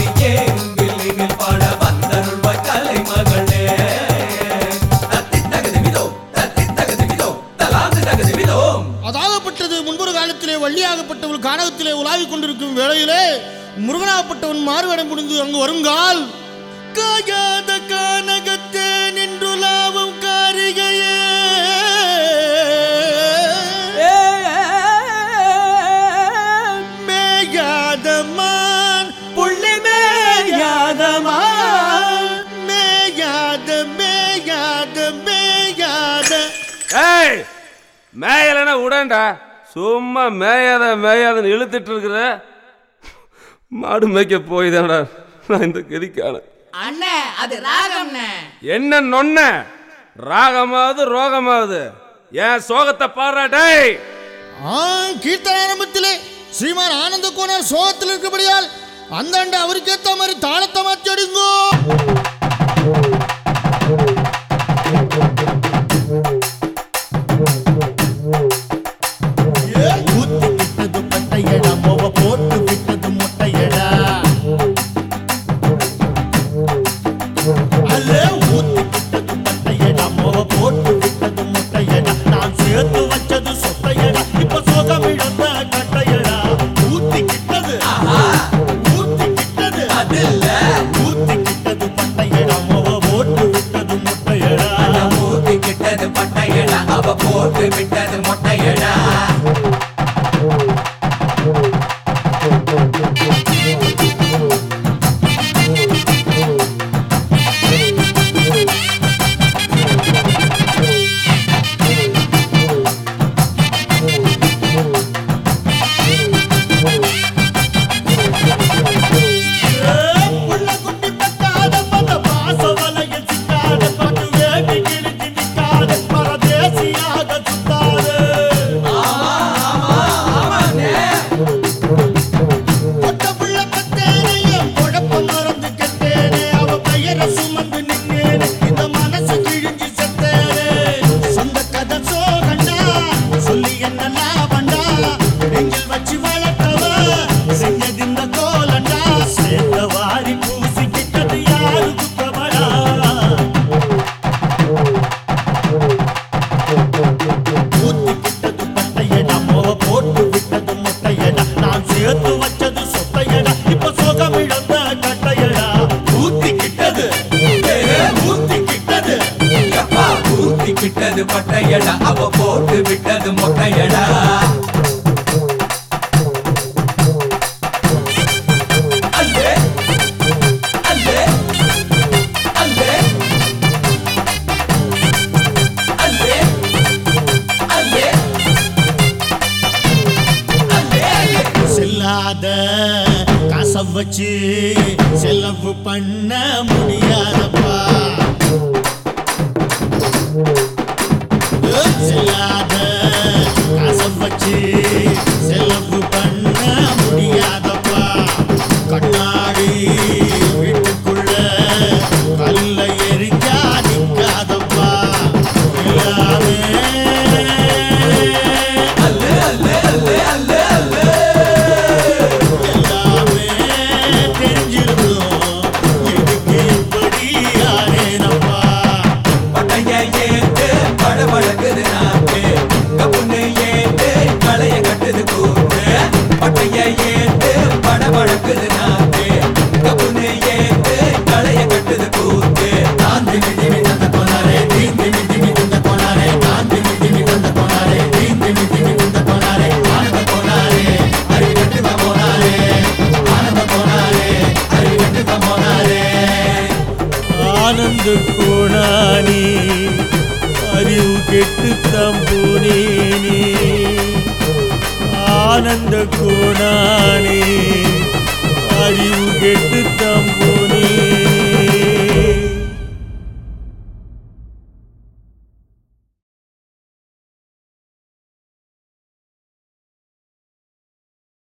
நீயே உங்கில் பாட வந்தருள்வாய் கலை மகளே தத்தி தகுதி விதோ தத்தி தகுதி விதோ தலாந்து தகுதி விதோம் அதாகப்பட்டது முன்பொரு காலத்திலே வள்ளியாகப்பட்டவள் கானகத்திலே உலாவிக் கொண்டிருக்கும் வேளையிலே முருகனாகப்பட்டவன் மாறுவேடம் முடிந்து அங்கு வருங்கால் காயாத கானகத்தே நின்றுலாவும் காரிகையே மேயாதமான் புள்ளி மேயாதமான் மேயாத மேயாத மேயாத ஏய் மேயலைன்னா விடண்டா சும்மா மேயாத மேயாதன்னு இழுத்துட்டு இருக்கிற மாடு மேய்க்க போய் தானடா நான் இந்த கதிக்கான அண்ணே அது ராகம்ண்ணே என்ன நொன்ன ராகமாவது ரோகமாவது என் சோகத்தை பாடுறா டேய் ஆ, கீர்த்தன ஆரம்பத்திலே ஸ்ரீமான் ஆனந்த கோணர் சோகத்தில் இருக்கபடியால் அந்தாண்ட அவருக்கு ஏத்த மாதிரி தாளத்தை மாற்றி அடிங்கோ ஊத்தி விட்டது பட்டையடா மொவ போட்டு விட்டது முட்டையடா அல்ல ஊத்தி விட்டது பட்டையடா மொவ போட்டு விட்டது முட்டையடா நான் சேர்த்து வச்சது சொத்தையடா இப்ப சோகம் இழந்த கட்டையடா ஊத்தி கிட்டது ஊத்தி கிட்டது அதில்ல ஊத்தி கிட்டது பட்டையடா மொவ போட்டு விட்டது முட்டையடா ஊத்தி கிட்டது பட்டையடா அவ போட்டு விட்டது மொட்டையடா புள்ள குட்டி பட்டாத பத பாச வலையில் சிக்காத பட்டு வேட்டி கிழிச்சு நிக்காத பரதேசியாக சுத்தாத பொட்ட புள்ள பத்தேனே என் குழப்பம் மறந்து கெட்டேனே அவ பெயரை சுமந்து நின்னேனே இந்த மனசு கிழிஞ்சு செத்தேனே சொந்த கதை சோகண்டா சொல்லி என்ன லாபண்டா நெஞ்சில் வச்சு வளர்த்தவ செஞ்சது இந்த கோலண்டா சேர்ந்த வாரி பூசிக்கிட்டது யாரு குத்தவடா ஊத்தி விட்டது பட்டையடா மோவ போட்டு விட்டது முட்டையடா நான் சேர்த்து வச்சது சொத்தையடா இப்ப சோகம் இழந்த கட்டையடா ஊத்தி கிட்டது ஊத்தி கிட்டது எப்பா ஊத்தி கிட்டது பட்டையடா அவ போட்டு விட்டது மொட்டையடா அல்லே அல்லே அல்லே அல்லே அல்லே அல்லே செல்லாத காசை வச்சு செலவு பண்ண முடியாதப்பா செல்லாத காசை வச்சு செலவு பண்ண முடியாதப்பா கண்ணாடி வீட்டுக்குள்ள கல்ல எரிஞ்சா நிக்காதப்பா எல்லாமே அல்லே அல்லே அல்லே அல்லே அல்லே எல்லாமே தெரிஞ்சிருந்தோம் இதுக்கு எப்படி ஆனேனப்பா பட்டைய ஏத்து படபடக்குது நாக்கு கப்புன்னு ஏத்து களைய கட்டுது கூத்து பட்டைய ஏத்து படபடக்குது நாக்கு கப்புன்னு ஏத்து களைய கட்டுது கூத்து நான் திமி திமி தந்த போனாரே தீன் திமி திமி தந்த போனாரே நான் திமி திமி தந்த போனாரே தீன் திமி திமி தந்த போனாரே ஆனந்த போனாரே அறிவு கட்டுத போனாரே ஆனந்த போனாரே அறிவு கட்டுத போனாரே ஆனந்த கோணானி அறிவு கெட்டு தம்பூனேனி ஆனந்த கோணானி அறிவு கெட்டு